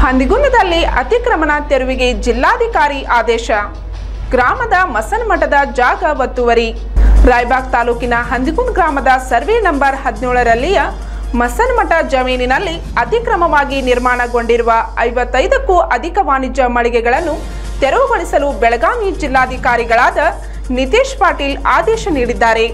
ಹಂದಿಗುಂದದಲ್ಲಿ ಅತಿಕ್ರಮಣ ತೆರವಿಗೆ ಜಿಲ್ಲಾಧಿಕಾರಿ ಆದೇಶ ಗ್ರಾಮದ ಮಸನಮಠದ ಜಾಗ ಒತ್ತುವರಿ ರಾಯಬಾಗ್ ತಾಲೂಕಿನ ಹಂದಿಗುಂದ್ ಗ್ರಾಮದ ಸರ್ವೆ ನಂಬರ್ ಹದಿನೇಳರಲ್ಲಿಯ ಮಸನಮಠ ಜಮೀನಿನಲ್ಲಿ ಅತಿಕ್ರಮವಾಗಿ ನಿರ್ಮಾಣಗೊಂಡಿರುವ ಐವತ್ತೈದಕ್ಕೂ ಅಧಿಕ ವಾಣಿಜ್ಯ ಮಳಿಗೆಗಳನ್ನು ತೆರವುಗೊಳಿಸಲು ಬೆಳಗಾವಿ ಜಿಲ್ಲಾಧಿಕಾರಿಗಳಾದ ನಿತೇಶ್ ಪಾಟೀಲ್ ಆದೇಶ ನೀಡಿದ್ದಾರೆ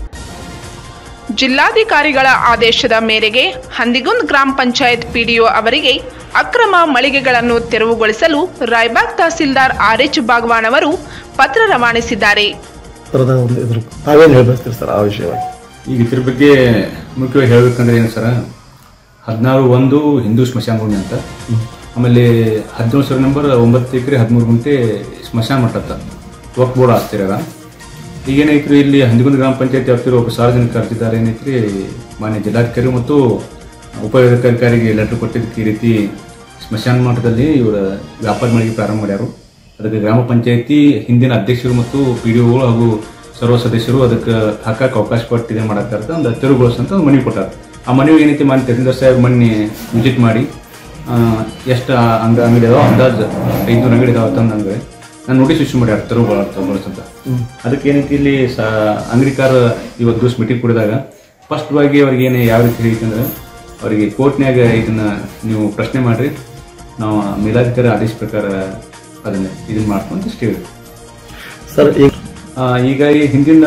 ಜಿಲ್ಲಾಧಿಕಾರಿಗಳ ಆದೇಶದ ಮೇರೆಗೆ ಹಂದಿಗುಂದ್ ಗ್ರಾಮ ಪಂಚಾಯತ್ ಪಿಡಿಒ ಅವರಿಗೆ ಅಕ್ರಮ ಮಳಿಗೆಗಳನ್ನು ತೆರವುಗೊಳಿಸಲು ರಾಯಬಾಗ್ ತಹಸೀಲ್ದಾರ್ ಆರ್ ಎಚ್ ಬಾಗವಾನ್ ಅವರು ಪತ್ರ ರವಾನಿಸಿದ್ದಾರೆ ಥರದ ಒಂದು ಇದ್ರ ತಾವೇನು ಹೇಳ್ಬೇಕು ಸರ್ ಆ ವಿಷಯವಾಗಿ ಈಗ ಇದ್ರ ಬಗ್ಗೆ ಮುಖ್ಯವಾಗಿ ಹೇಳ್ಬೇಕಂದ್ರೆ ಏನು ಸರ ಹದಿನಾರು ಒಂದು ಹಿಂದೂ ಸ್ಮಶಾನ ಭೂಮಿ ಅಂತ ಆಮೇಲೆ ಹದಿನೇಳು ಸರ್ ನಂಬರ್ ಒಂಬತ್ತು ಎಕರೆ ಹದಿಮೂರು ಗುಂಟೆ ಸ್ಮಶಾನ ಮಠ ಅಂತ ವಕ್ ಬೋರ್ಡ್ ಆಸ್ತಿರಾಗ ಈಗೇನೈತ್ರಿ ಇಲ್ಲಿ ಹಂದಿಗುಂದ ಗ್ರಾಮ ಪಂಚಾಯತಿ ವ್ಯಾಪ್ತಿರೋ ಒಬ್ಬ ಸಾರ್ವಜನಿಕ ಅರ್ಜಿದಾರ ಏನೈತ್ರಿ ಮಾನ್ಯ ಜಿಲ್ಲಾಧಿಕಾರಿ ಮತ್ತು ಉಪವಿಭಾಗಾಧಿಕಾರಿಗೆ ಲೆಟರ್ ಕೊಟ್ಟಿದ್ದಕ್ಕೆ ಈ ರೀತಿ ಸ್ಮಶಾನ ಮಠದಲ್ಲಿ ಇವರ ವ್ಯಾಪಾರ ಮಳಿಗೆ ಪ್ರಾರಂಭ ಮಾಡ್ಯಾರು ಅದಕ್ಕೆ ಗ್ರಾಮ ಪಂಚಾಯತಿ ಹಿಂದಿನ ಅಧ್ಯಕ್ಷರು ಮತ್ತು ಪಿ ಡಿ ಹಾಗೂ ಸರ್ವ ಸದಸ್ಯರು ಅದಕ್ಕೆ ಹಾಕಕ್ಕೆ ಅವಕಾಶ ಕೊಟ್ಟು ಇದನ್ನ ಮಾಡಕ್ಕೆ ಒಂದು ತೆರವುಗೊಳಿಸಂತ ಒಂದು ಮನವಿ ಕೊಟ್ಟಾರ ಆ ಮನವಿ ಏನೈತಿ ಮಾನ್ಯ ತಹಸೀಲ್ದಾರ್ ಸಾಹೇಬ್ ಮೊನ್ನೆ ವಿಸಿಟ್ ಮಾಡಿ ಎಷ್ಟು ಅಂಗ ಅಂಗಡಿ ಅದಾವ ಅಂದಾಜು ಐದುನೂರು ಅಂಗಡಿ ಅದಾವ ತಂದ ಅಂಗಡಿ ನಾನು ನೋಟಿಸ್ ಇಶ್ಯೂ ಮಾಡ್ಯಾರ ತೆರವುಗೊಳಿಸಂತ ಅದಕ್ಕೆ ಏನೈತಿ ಇಲ್ಲಿ ಸ ಅಂಗಡಿಕಾರ ಇವತ್ತು ದಿವಸ ಮೀಟಿಂಗ್ ಕುಡಿದಾಗ ಸ್ಪಷ್ಟವಾಗಿ ಅವ್ರಿಗೆ ಏನು ಯಾವ ರೀತಿ ಐತಿ ಅಂದ್ರೆ ಅವರಿಗೆ ಕೋರ್ಟ್ನ್ಯಾಗ ಇದನ್ನ ನೀವು ಪ್ರಶ್ನೆ ಮಾಡ್ರಿ ನಾವು ಮೇಲಾಧಿಕಾರಿ ಆದೇಶ ಪ್ರಕಾರ ಅದನ್ನ ಇದನ್ನ ಮಾಡ್ಕೊಂತ ಇಷ್ಟ ಹೇಳಿ ಸರ್ ಈಗ ಆ, ಈಗ ಈ ಹಿಂದಿನ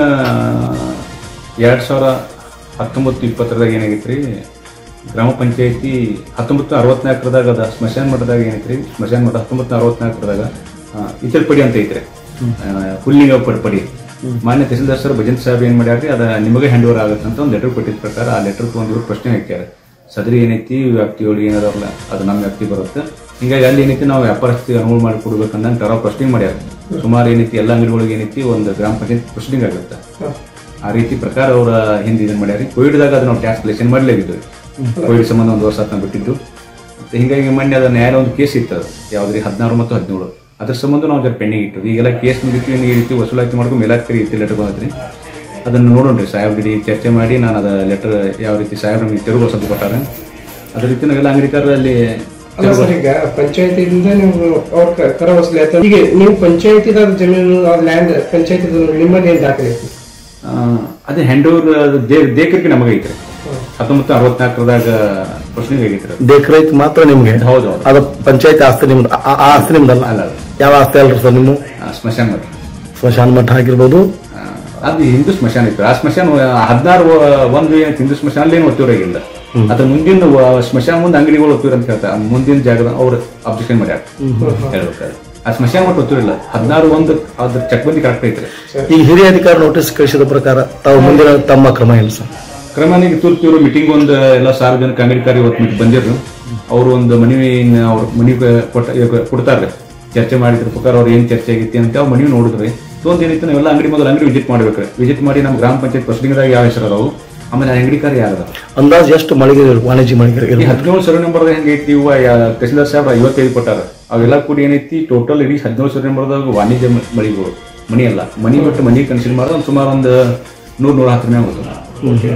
ಎರಡು ಸಾವಿರ ಹತ್ತೊಂಬತ್ತು ಇಪ್ಪತ್ತರದಾಗ ಏನಾಗೈತ್ರಿ ಗ್ರಾಮ ಪಂಚಾಯತಿ ಹತ್ತೊಂಬತ್ತು ಅರವತ್ನಾಲ್ಕರದಾಗ ಅದ ಸ್ಮಶಾನ ಮಠದಾಗ ಏನೈತ್ರಿ ಸ್ಮಶಾನ ಮಠ ಹತ್ತೊಂಬತ್ತು ಅರವತ್ನಾಲ್ಕರದಾಗ ಇತರ ಪಡಿ ಅಂತ ಐತ್ರಿ ಆ, ಹುಲ್ಲಿಂಗ ಪಡ್ ಪಡಿ ಮಾನ್ಯ ತಹಸೀಲ್ದಾರ್ ಸರ್ ಭಜಂತ್ ಸಾಹೇಬ್ ಏನ್ ಮಾಡ್ಯಾರ್ರಿ ಅದ ನಿಮಗೆ ಹ್ಯಾಂಡ್ ಓವರ್ ಆಗುತ್ತೆ ಅಂತ ಒಂದು ಲೆಟರ್ ಕೊಟ್ಟಿದ್ದ ಪ್ರಕಾರ ಆ ಲೆಟರ್ ತೊಗೊಂಡಿರೋ ಪ್ರಶ್ನೆ ಹಾಕ್ಯಾರ ಸದರಿ ಏನೈತಿ ವ್ಯಾಪ್ತಿಯೊಳಗೆ ಏನದಾವಲ್ಲ ಅದು ನಮ್ಮ ವ್ಯಾಪ್ತಿ ಬರುತ್ತೆ ಹಿಂಗಾಗಿ ಅಲ್ಲಿ ಏನೈತಿ ನಾವು ವ್ಯಾಪಾರಸ್ಥಿಗೆ ಅನುಕೂಲ ಮಾಡಿ ಕೊಡ್ಬೇಕಂದಂಗೆ ತರ ಪ್ರೊಸೀಡಿಂಗ್ ಮಾಡ್ಯಾರ ಸುಮಾರು ಏನೈತಿ ಎಲ್ಲ ಅಂಗಡಿಗಳಿಗೆ ಏನೈತಿ ಒಂದು ಗ್ರಾಮ ಪಂಚಾಯತ್ ಪ್ರೊಸೀಡಿಂಗ್ ಆಗುತ್ತೆ ಆ ರೀತಿ ಪ್ರಕಾರ ಅವರ ಹಿಂದೆ ಇದನ್ನ ಮಾಡ್ಯಾರ ಕೋವಿಡ್ದಾಗ ಅದು ನಾವು ಟ್ಯಾಕ್ಸ್ ಕಲೆಕ್ಷನ್ ಮಾಡಲೇಬಿದ್ದು ಕೋವಿಡ್ ಸಂಬಂಧ ಒಂದು ವರ್ಷ ಆತ ಬಿಟ್ಟಿದ್ದು ಮತ್ತೆ ಹಿಂಗಾಗಿ ಮೊನ್ನೆ ಅದ ನ್ಯಾಯಾಲಯ ಒಂದು ಕೇಸ್ ಇತ್ತು ಅದು ಯಾವ್ದ್ರಿ ಹದಿನಾರು ಮತ್ತು ಹದಿನೇಳು ಅದ್ರ ಸಂಬಂಧ ನಾವು ಜರ ಪೆಂಡಿಂಗ್ ಇಟ್ಟು ಈಗೆಲ್ಲ ಕೇಸ್ ಮುಗಿತು ಈ ರೀತಿ ವಸೂಲಾತಿ ಮಾಡ್ಕೊಂಡು ಮೇಲಾಧಿಕಾರಿ ರೀತಿ ಲೆಟರ್ ಬಂದ್ರಿ ಅದನ್ನು ನೋಡೋಣ್ರಿ ಸಾಹೇಬ್ರಿ ಚರ್ಚೆ ಮಾಡಿ ನಾನು ಅದ ಲೆಟರ್ ಯಾವ ರೀತಿ ಸಾಹೇಬ್ರ ನಮಗೆ ತೆರವುಗೊಳಿಸೋದು ಕೊಟ್ಟಾರೆ ಅದೇ ರೀತಿ ನಾವೆಲ್ಲ ಅಂಗಡಿಕಾರರಲ್ಲಿ ಅಲ್ಲ ಸರ್ ಈಗ ಪಂಚಾಯತಿಯಿಂದ ನೀವು ಅವ್ರ ಕ- ಕರ ವಸೂಲಿ ಆಯ್ತು ಈಗ ನೀವು ಪಂಚಾಯತಿದ ಜಮೀನು ಲ್ಯಾಂಡ್ ಪಂಚಾಯತಿದ ನಿಮ್ಮದೇನ್ ದಾಖಲೆ ಐತಿ ಆ, ಅದೇ ಹ್ಯಾಂಡ್ ಓವರ್ ದೇಕರಿಗೆ ನಮಗೆ ಐತ್ರಿ ಹತ್ತೊಂಬತ್ತು ಅರವತ್ನಾಲ್ಕರದಾಗ ಪ್ರಶ್ನೆಗೆ ಆಗೈತ್ರಿ ಅದು. ದೇಖರೇಖ್ ಮಾತ್ರ ನಿಮ್ಗೆ ಹೌದು ಹೌದು ಅದು ಪಂಚಾಯತ್ ಆಸ್ತಿ ನಿಮ್ದು ಆ- ಆ ಆಸ್ತಿ ನಿಮ್ದಲ್ಲ ಅಲ್ಲ ಅಲ್ಲ. ಯಾವ ಆಸ್ತಿ ಅಲ್ರಿ ಸರ್ ನಿಮ್ಮ ಆ, ಸ್ಮಶಾನ ಮಠ ಸ್ಮಶಾನ ಮಠ ಆಗಿರ್ಬೋದು ಆ, ಅದು ಹಿಂದೂ ಸ್ಮಶಾನ ಇತ್ತು ಆ ಸ್ಮಶಾನ ಹದಿನಾರು ಒಂದು ಏನೈತಿ ಹಿಂದೂ ಸ್ಮಶಾನ ಏನು ಒತ್ತೂರಾಗಿಲ್ಲ ಅದ್ರ ಮುಂದಿನ ವ- ಸ್ಮಶಾನ ಮುಂದೆ ಅಂಗಡಿಗಳು ಒತ್ತೂರ ಅಂತ ಹೇಳ್ತಾರೆ ಆ ಮುಂದಿನ ಜಾಗದ ಅವ್ರು ಅಬ್ಜೆಕ್ಷನ್ ಮಾಡ್ಯಾರ ಹೇಳ್ಬೇಕಾದ್ರೆ ಆ ಸ್ಮಶಾನ ಮಟ್ಟ ಒತ್ತೂರಿಲ್ಲ ಹದಿನಾರು ಒಂದು ಅದ್ರ ಚಕ್ಬಂದಿ ಕರೆಕ್ಟ್ ಐತ್ರಿ ಈಗ ಹಿರಿಯ ಅಧಿಕಾರಿ ನೋಟಿಸ್ ಕಳಿಸಿದ ಪ್ರಕಾರ ತಾವು ಮುಂದಿನ ತಮ್ಮ ಕ್ರಮ ಏನು ಸರ್ ಕ್ರಮನಿಗೆ ತುರ್ತು ಇವರು ಮೀಟಿಂಗ್ ಒಂದು ಎಲ್ಲ ಸಾರ್ವಜನಿಕ ಅಂಗಡಿಕಾರಿ ಇವತ್ತು ಮೀಟಿಂಗ್ ಬಂದಿದ್ರು ಅವರು ಒಂದು ಮನವಿ ಅವ್ರ ಮನವಿ ಕೊಟ್ಟ ಇವಾಗ ಕೊಡ್ತಾರೆ ಚರ್ಚೆ ಮಾಡಿದ್ರ ಪ್ರಕಾರ ಅವ್ರು ಏನ್ ಚರ್ಚೆ ಆಗೈತಿ ಅಂತ ಅವ್ರು ಮನವಿ ನೋಡಿದ್ರಿ ಇದೊಂದು ಏನಿತ್ತು ನಾವೆಲ್ಲ ಅಂಗಡಿ ಮೊದಲು ಅಂಗಡಿ ವಿಸಿಟ್ ಮಾಡ್ಬೇಕ್ರಿ ವಿಸಿಟ್ ಮಾಡಿ ನಮ್ಮ ಗ್ರಾಮ ಪಂಚಾಯತ್ ಪ್ರೊಸೀಡಿಂಗ್ದಾಗ ಯಾವ ಹೆಸರು ಅದಾವು ಆಮೇಲೆ ಆ ಅಂಗಡಿಕಾರಿ ಯಾರು ಅಂದಾಜು ಎಷ್ಟು ಮಳಿಗೆ ವಾಣಿಜ್ಯ ಮಳಿಗೆ ಈ ಇರ್ಬೋದು ಹದಿನೇಳು ಸರ್ವೆ ನಂಬರ್ ಹೆಂಗೈತಿ ಇವ ಯಾ- ತಹಸೀಲ್ದಾರ್ ಸಾಹೇಬ್ ಐವತ್ತೈದು ಕೊಟ್ಟಾರ ಅವೆಲ್ಲ ಕೂಡಿ ಏನೈತಿ ಟೋಟಲ್ ಇಡೀ ಹದಿನೇಳು ಸರ್ವೆ ನಂಬರ್ದಾಗ ವಾಣಿಜ್ಯ ಮ- ಮಳಿಗಳು ಮನಿ ಅಲ್ಲ ಮನಿ ಬಿಟ್ಟು ಮನಿ ಕನ್ಸಿಡರ್ ಮಾಡಿದ್ರೆ ಒಂದು ಸುಮಾರು ಒಂದು ನೂರ್ ನೂರ ಹತ್ತರ ಮ್ಯಾಗ ಹೋಗ್ತದೆ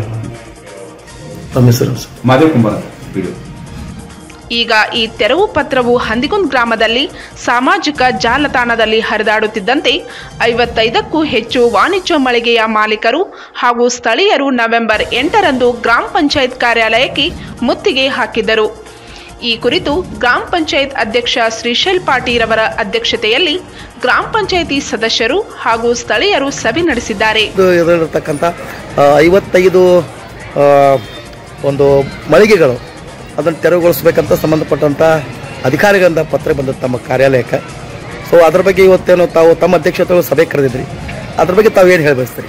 ತಮ್ಮ ಹೆಸರು ಸರ್ ಮಾದೇವ್ ಕುಂಬಾರ ಅಂತ ವಿಡಿಯೋ ಈಗ ಈ ತೆರವು ಪತ್ರವು ಹಂದಿಗುಂದ್ ಗ್ರಾಮದಲ್ಲಿ ಸಾಮಾಜಿಕ ಜಾಲತಾಣದಲ್ಲಿ ಹರಿದಾಡುತ್ತಿದ್ದಂತೆ ಐವತ್ತೈದಕ್ಕೂ ಹೆಚ್ಚು ವಾಣಿಜ್ಯ ಮಳಿಗೆಯ ಮಾಲೀಕರು ಹಾಗೂ ಸ್ಥಳೀಯರು ನವೆಂಬರ್ ಎಂಟರಂದು ಗ್ರಾಮ ಪಂಚಾಯತ್ ಕಾರ್ಯಾಲಯಕ್ಕೆ ಮುತ್ತಿಗೆ ಹಾಕಿದ್ದರು ಈ ಕುರಿತು ಗ್ರಾಮ ಪಂಚಾಯತ್ ಅಧ್ಯಕ್ಷ ಶ್ರೀಶೈಲ್ ಪಾಟೀರವರ ಅಧ್ಯಕ್ಷತೆಯಲ್ಲಿ ಗ್ರಾಮ ಪಂಚಾಯತಿ ಸದಸ್ಯರು ಹಾಗೂ ಸ್ಥಳೀಯರು ಸಭೆ ನಡೆಸಿದ್ದಾರೆ ಇದು ಇದರಲ್ಲಿರ್ತಕ್ಕಂಥ ಆ, ಐವತ್ತೈದು ಆ, ಒಂದು ಮಳಿಗೆಗಳು ಅದನ್ನು ತೆರವುಗೊಳಿಸ್ಬೇಕಂತ ಸಂಬಂಧಪಟ್ಟಂಥ ಅಧಿಕಾರಿಗಳಿಂದ ಪತ್ರ ಬಂದದ್ದು ತಮ್ಮ ಕಾರ್ಯಾಲಯಕ್ಕೆ ಸೊ ಅದ್ರ ಬಗ್ಗೆ ಇವತ್ತೇನು ತಾವು ತಮ್ಮ ಅಧ್ಯಕ್ಷತೆ ಸಭೆ ಕರೆದಿದ್ರಿ ಅದ್ರ ಬಗ್ಗೆ ತಾವು ಏನು ಹೇಳಬಯಸ್ತೀರಿ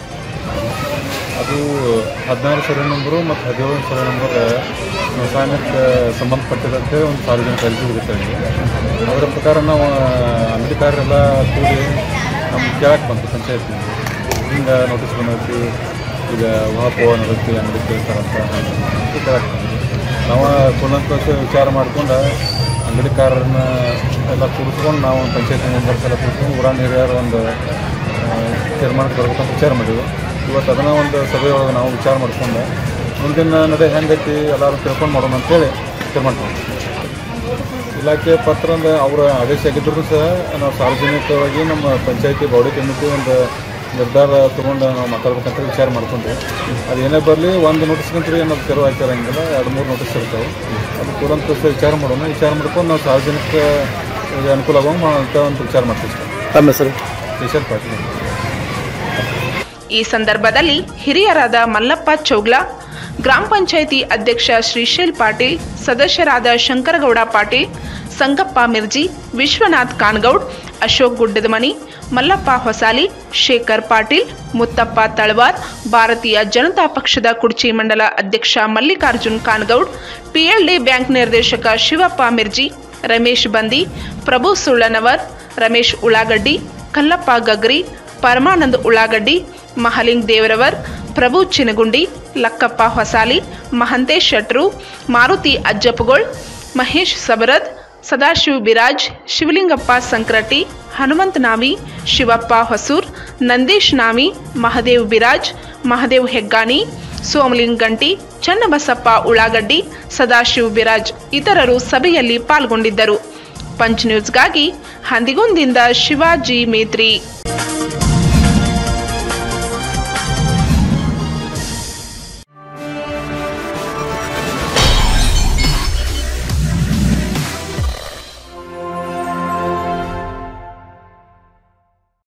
ಅದು ಹದಿನಾರು ಸರ್ವೆ ನಂಬರು ಮತ್ತು ಹದಿನೇಳು ಸರ್ವೆ ನಂಬರ್ ವ್ಯವಸಾಯಕ್ಕೆ ಸಂಬಂಧಪಟ್ಟಿದಂತೆ ಒಂದು ಸಾರ್ವಜನಿಕ ಅರ್ಜಿ ಹೋಗಿರ್ತೀವಿ ಅದರ ಪ್ರಕಾರ ನಾವು ಅಂಗಡಿಕಾರರೆಲ್ಲ ಕೂಡಿ ನಮ್ಮ ಕೇಳಕ್ಕೆ ಬಂತು ಪಂಚಾಯತ್ ಹಿಂಗೆ ನೋಟಿಸ್ ಬಂದೈತಿ ಈಗ ವಾಪೋ ನಡೈತಿ ಅಂಗಡಿ ಕೇಳ್ತಾರಂತ ಅಂತ ಕೇಳಕ್ಕೆ ಬಂದ್ವಿ ನಾವು ಕೂಲಂಕಷ ವಿಚಾರ ಮಾಡ್ಕೊಂಡು ಅಂಗಡಿಕಾರರನ್ನ ಎಲ್ಲ ಕೂಡಿಸ್ಕೊಂಡು ನಾವು ಪಂಚಾಯತ್ ಮೆಂಬರ್ಸ್ ಎಲ್ಲ ಕೂಡಿಸ್ಕೊಂಡು ಊರಾನ್ ಹಿರಿಯರು ಒಂದು ಆ, ತೀರ್ಮಾನಕ್ಕೆ ಬರ್ಬೇಕಂತ ವಿಚಾರ ಮಾಡಿದ್ವಿ ಇವತ್ತು ಅದನ್ನ ಒಂದು ಸಭೆಯೊಳಗೆ ನಾವು ವಿಚಾರ ಮಾಡ್ಕೊಂಡು ಮುಂದಿನ ನಡೆ ಹೆಂಗೈತಿ ಎಲ್ಲರೂ ತಿಳ್ಕೊಂಡು ಮಾಡೋಣ ಅಂತೇಳಿ ತೀರ್ಮಾನ ಮಾಡ್ತೀವಿ ಇಲಾಖೆ ಪತ್ರ ಅಂದ್ರೆ ಅವರ ಆದೇಶ ಆಗಿದ್ರು ಸಹ ನಾವು ಸಾರ್ವಜನಿಕವಾಗಿ ನಮ್ಮ ಪಂಚಾಯತಿ ಬಾಡಿ ಕಮಿಟಿ ಒಂದು ನಿರ್ಧಾರ ತೊಗೊಂಡು ನಾವು ಮಾತಾಡ್ಬೇಕಂತ ವಿಚಾರ ಮಾಡ್ಕೊಂಡ್ವಿ ಅದು ಏನೇ ಬರಲಿ ಒಂದು ನೋಟಿಸ್ ಕಂತ್ರಿ ಏನಾದ್ರು ತೆರವು ಹಾಕಿರಂಗಿಲ್ಲ ಎರಡು ಮೂರು ನೋಟಿಸ್ ಇರ್ತಾವೆ ಅದು ತುರಂತ ವಿಚಾರ ಮಾಡೋಣ ವಿಚಾರ ಮಾಡ್ಕೊಂಡು ನಾವು ಸಾರ್ವಜನಿಕ ಅನುಕೂಲ ಆಗುವಂಗೆ ಅಂತ ಒಂದು ವಿಚಾರ ಮಾಡ್ತೀವಿ ಸರ್ ತಮ್ಮ ಹೆಸರು ಕೇಶವ್ ಪಾಟೀಲ್ ಈ ಸಂದರ್ಭದಲ್ಲಿ ಹಿರಿಯರಾದ ಮಲ್ಲಪ್ಪ ಚೌಗ್ಲಾ ಗ್ರಾಮ ಪಂಚಾಯಿತಿ ಅಧ್ಯಕ್ಷ ಶ್ರೀಶೈಲ್ ಪಾಟೀಲ್ ಸದಸ್ಯರಾದ ಶಂಕರಗೌಡ ಪಾಟೀಲ್ ಸಂಗಪ್ಪ ಮಿರ್ಜಿ ವಿಶ್ವನಾಥ್ ಕಾನ್ಗೌಡ್ ಅಶೋಕ್ ಗುಡ್ಡದಮನಿ ಮಲ್ಲಪ್ಪ ಹೊಸಾಲಿ ಶೇಖರ್ ಪಾಟೀಲ್ ಮುತ್ತಪ್ಪ ತಳವಾರ್ ಭಾರತೀಯ ಜನತಾ ಪಕ್ಷದ ಕುರ್ಚಿ ಮಂಡಲ ಅಧ್ಯಕ್ಷ ಮಲ್ಲಿಕಾರ್ಜುನ್ ಕಾನ್ಗೌಡ್ ಪಿಎಲ್ಡಿ ಬ್ಯಾಂಕ್ ನಿರ್ದೇಶಕ ಶಿವಪ್ಪ ಮಿರ್ಜಿ ರಮೇಶ್ ಬಂದಿ ಪ್ರಭು ಸುಳ್ಳನವರ್ ರಮೇಶ್ ಉಳ್ಳಾಗಡ್ಡಿ ಕಲ್ಲಪ್ಪ ಗಗ್ರಿ ಪರಮಾನಂದ್ ಉಳ್ಳಾಗಡ್ಡಿ ಮಹಲಿಂಗ್ ದೇವರವರ್ ಪ್ರಭು ಚಿನಗುಂಡಿ ಲಕ್ಕಪ್ಪ ಹೊಸಾಲಿ ಮಹಂತೇಶ್ ಶೆಟ್ರು ಮಾರುತಿ ಅಜ್ಜಪ್ಪಗೋಳ್ ಮಹೇಶ್ ಸಬರದ್ ಸದಾಶಿವ್ ಬಿರಾಜ್ ಶಿವಲಿಂಗಪ್ಪ ಸಂಕ್ರಟಿ ಹನುಮಂತ್ ನಾವಿ ಶಿವಪ್ಪ ಹೊಸೂರ್ ನಂದೀಶ್ ನಾವಿ ಮಹದೇವ್ ಬಿರಾಜ್ ಮಹದೇವ್ ಹೆಗ್ಗಾನಿ ಸೋಮಲಿಂಗ್ ಗಂಟಿ ಚನ್ನಬಸಪ್ಪ ಉಳ್ಳಾಗಡ್ಡಿ ಸದಾಶಿವ್ ಬಿರಾಜ್ ಇತರರು ಸಭೆಯಲ್ಲಿ ಪಾಲ್ಗೊಂಡಿದ್ದರು ಪಂಚ್ ನ್ಯೂಸ್ಗಾಗಿ ಹಂದಿಗುಂದಿಂದ ಶಿವಾಜಿ ಮೇತ್ರಿ